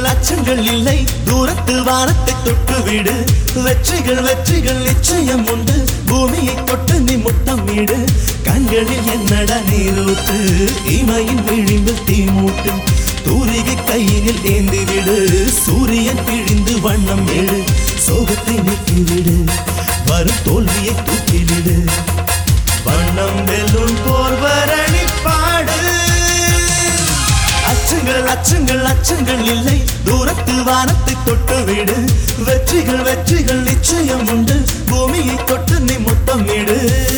அச்சங்கள் அச்சங்கள் இல்லை தூரத்து வானத்தை தொட்டு விடு வெற்றிகள் வெற்றிகள் நிச்சயம் உண்டு பூமியை தொட்டு நீ முத்தமிடு கண்களில் என்னடா நீரூற்று இமையின் விழிம்பில் தீ மூட்டு தூரிகை கையினில் ஏந்தி விடு சூரியன் பிழிந்து வண்ணம் ஏடு சோகத்தை நீக்கிவிடு வரும் தோல்வியை தூக்கிவிடு வண்ணம் வெல்லும் போர் வரணி பாடு அச்சங்கள் அச்சங்கள் அச்சங்கள் இல்லை தூரத்து வானத்தை தொட்டு விடு வெற்றிகள் வெற்றிகள் நிச்சயம் உண்டு பூமியை தொட்டு நீ முத்தமிடு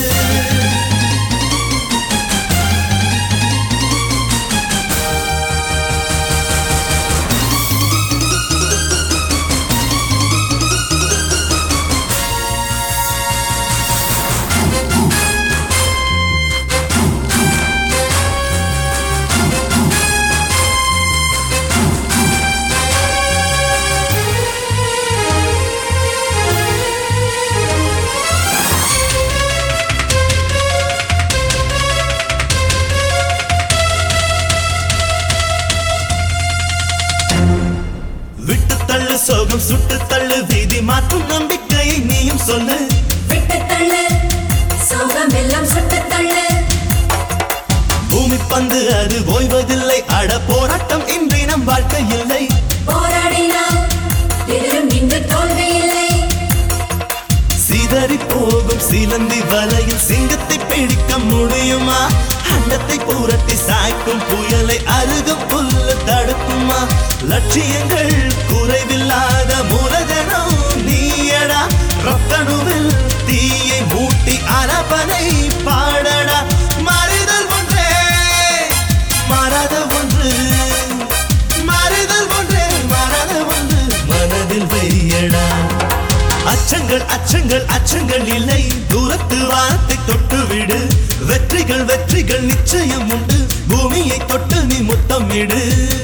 விட்டு தள்ளு சோகம் சுட்டு தள்ளு வீதி மாற்றும் நம்பிக்கையை நீயும் சொல்லு விட்டு தள்ளு சோகம் எல்லாம் சுட்டு தள்ளு பூமி பந்து அது ஓய்வதில்லை அட போராட்டம் இன்றி நம் வாழ்க்கை இல்லை போராடினால் எதிலும் இன்று தோல்வி இல்லை சிதறி போகும் சிலந்தி வலையில் சிங்கத்தை பிடிக்க முடியுமா அண்டத்தை புரட்டி சாய்க்கும் புயலை அருகும் புல்லு தடுக்குமா லட்சியங்கள் குறைவில்லாத மூலதனம் நீயடா ரத்தனுவில் தீயை மூட்டி அரபனை பாடடா மறுதல் ஒன்றே மாறாத ஒன்று மாறுதல் ஒன்றே மாறாத ஒன்று மனதில் வையடா அச்சங்கள் அச்சங்கள் அச்சங்கள் இல்லை தூரத்து வானத்தை தொட்டு விடு வெற்றிகள் வெற்றிகள் நிச்சயம் உண்டு பூமியை தொட்டு நீ முத்தமிடு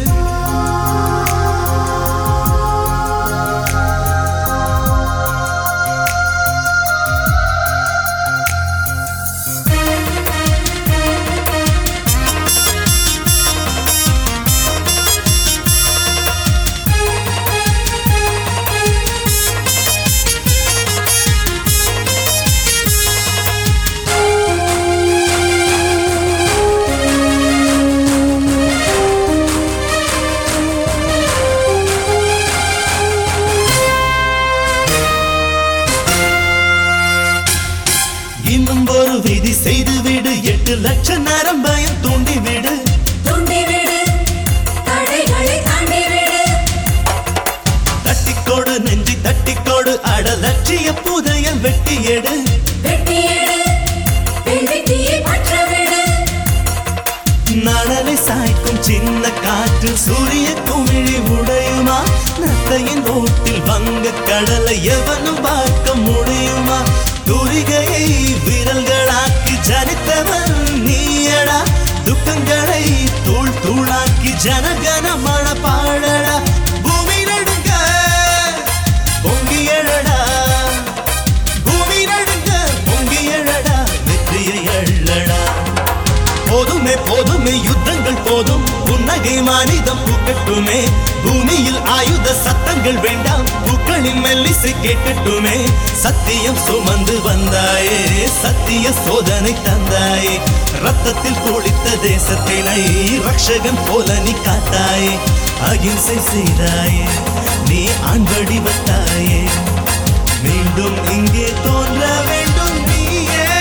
இன்னும் ஒரு விதி செய்து விடு எட்டு லட்சம் நரம்பயம் தூண்டி விடு தூண்டி விடு தடைகளை தாண்டி விடு தட்டிக்கோடு நெஞ்சி தட்டிக்கோடு அட லட்சிய புதையல் வெட்டி எடு வெட்டி எடு வெள்ளித்தீயை பற்ற விடு நடலை சாய்க்கும் சின்ன காற்று சூரிய குமிழி உடையுமா நத்தையின் ஓட்டில் வங்க கடலை எவனும் பார்க்க முடியுமா தூரிகையை விரல்களாக்கி ஜனித்தவன் நீயடா துக்கங்களை தூள் தூளாக்கி ஜனகனமான பாடடா பூமி நடுங்க பொங்கி எழடா பூமி நடுங்க பொங்கி எழடா வெற்றியை எழடா போதுமே போதுமே யுத்தங்கள் போதும் புன்னகை மானிதம் பூக்கட்டுமே பூமியில் ஆயுத சத்தங்கள் வேண்டாம் பூக்களின் மெல்லிசை கேட்கட்டுமே சத்தியம் சுமந்து வந்தாயே சத்திய சோதனை தந்தாயே ரத்தத்தில் குளித்த தேசத்தினை ரக்ஷகன் போல நீ காத்தாயே அகிம்சை செய்தாயே நீ ஆண்படி வந்தாயே மீண்டும் இங்கே தோன்ற வேண்டும் நீயே